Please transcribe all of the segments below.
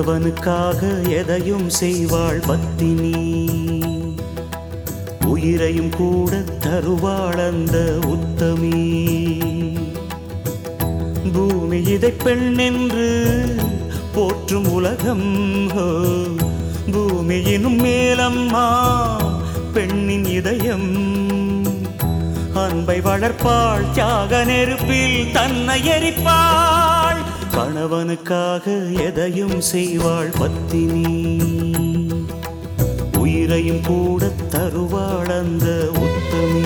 கணவனுக்காக எதையும் செய்வாள் பத்தினி உயிரையும் கூட தருவாள் அந்த உத்தமி பூமி இதை பெண் என்று போற்றும் உலகம் ஹோ. பூமியினும் மேலம்மா பெண்ணின் இதயம் அன்பை வளர்ப்பாள் தியாக நெருப்பில் தன்னை எரிப்பாள் கணவனுக்காக எதையும் செய்வாள் பத்தினி உயிரையும் கூட தருவாள் அந்த உத்தமி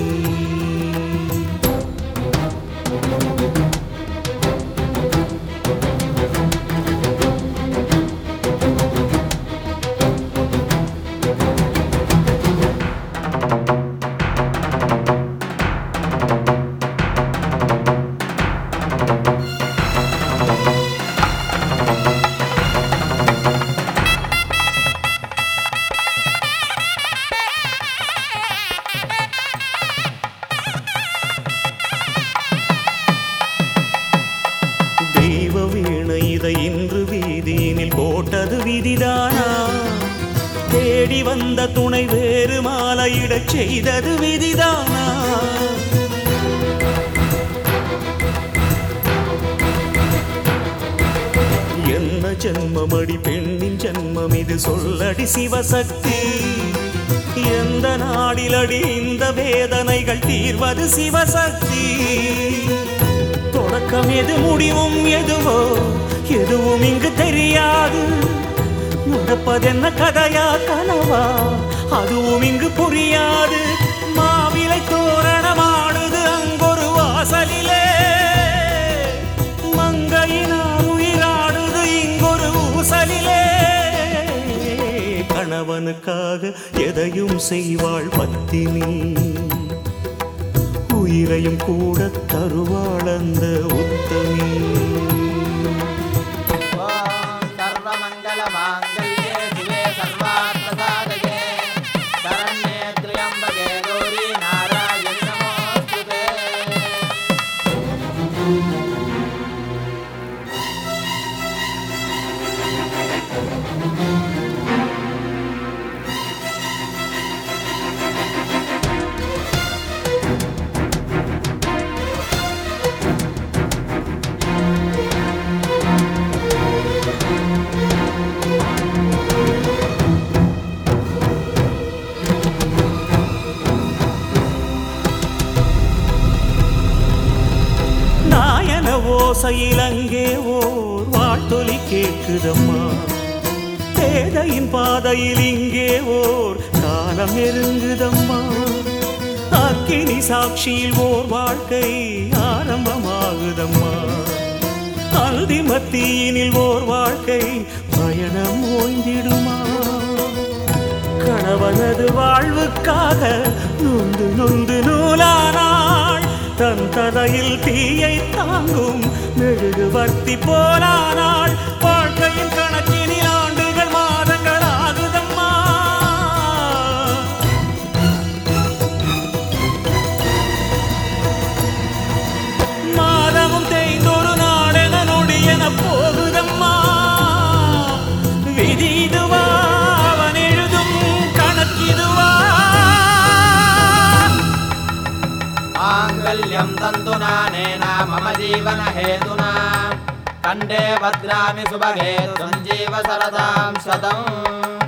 தெய்வ வீணை இதை இன்று வீதியினில் போட்டது விதிதானா தேடி வந்த துணை வேறு மாலையிடச் செய்தது விதிதானா என்ன ஜென்மமடி பெண்ணின் ஜென்மம் இது சொல்லடி சிவசக்தி எந்த நாடிலடி இந்த வேதனைகள் தீர்வது சிவசக்தி தொடக்கம் எது முடிவும் எதுவோ எதுவும் இங்கு தெரியாது நடப்பதென்ன கதையா கனவா அதுவும் இங்கு புரியாது மாவிலை தோரணமாடுது அங்கொரு வாசலிலே மங்கையினார் உயிராடுது இங்கொரு ஊசலிலே கணவனுக்காக எதையும் செய்வாள் பத்தினி உயிரையும் கூட தருவாள் அந்த உத்தமி ஓம் சர்வமங்கலமாங்கல்யே சிவே சர்வார்த்தசாதகே சரண்யே त्र्यम्बके गौरी नारायणि नमोऽस्तुते நாயன ஓசையில் அங்கே ஓர் வாழ்த்தொலி கேட்குதம்மா பேதையின் பாதையில் இங்கே ஓர் காலம் நெருங்குதம்மா அக்கினி சாட்சியில் ஓர் வாழ்க்கை ஆரம்பமாகுதம்மா அந்தி மத்தியினில் ஓர் வாழ்க்கை பயணம் ஓய்ந்திடுமா கணவனது வாழ்வுக்காக நொந்து நொந்து நூலானாள் தன் தலையில் தீயை தாங்கும் மெழுகுவர்த்தி போலானாள் வாழ்க்கையின் கணக்கினில் ஆண்டுகள் மாதங்கள் ஆகுதம்மா மாதமும் தேய்ந்தொரு நாடென நொடியென போகுதம்மா விதி இதுவா அவன் எழுதும் கணக்கிதுவா माङ्गल्यं तन्तुना नेना मम जीवनहेतुना कण्ठे भद्रामि सुभगे सञ्जीव सरदां शतम्